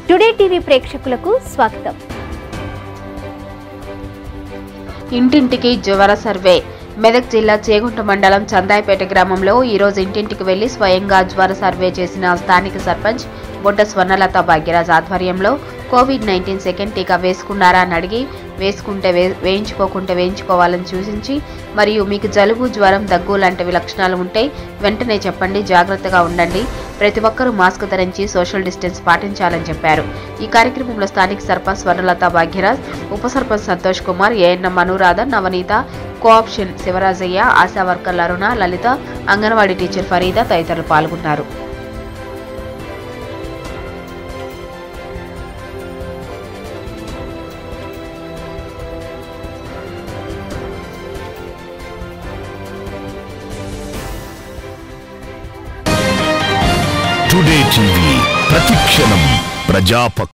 today TV ప్రేక్షకులకు స్వాగతం ఇంటింటికి జ్వర సర్వే మెదక్ జిల్లా చేగుంట మండలం చందాయిపేట గ్రామంలో ఈ రోజు ఇంటింటికి వెళ్లి స్వయంగా జ్వర సర్వే చేసిన స్థానిక సర్పంచ్ బొడ్డ స్వర్ణలత భాగ్యరాజ్ ఆధ్వర్యంలో కోవిడ్ నైన్టీన్ సెకండ్ టీకా వేసుకున్నారా అని అడిగి వేసుకుంటే వే వేయించుకోకుంటే వేయించుకోవాలని సూచించి మరియు మీకు జలుబు జ్వరం దగ్గు లాంటివి లక్షణాలు ఉంటే వెంటనే చెప్పండి జాగ్రత్తగా ఉండండి ప్రతి ఒక్కరూ మాస్క్ ధరించి సోషల్ డిస్టెన్స్ పాటించాలని చెప్పారు ఈ కార్యక్రమంలో స్థానిక సర్పంచ్ స్వర్ణలత భాగ్యరాజ్ ఉప సర్పంచ్ సంతోష్ కుమార్ ఏఎన్ఎం అనురాధ నవనీత కోఆప్షన్ శివరాజయ్య ఆశా వర్కర్ల అరుణ లలిత అంగన్వాడీ టీచర్ ఫరీదా తదితరులు పాల్గొన్నారు టుడే టీవీ ప్రతిక్షణం ప్రజాపక్ష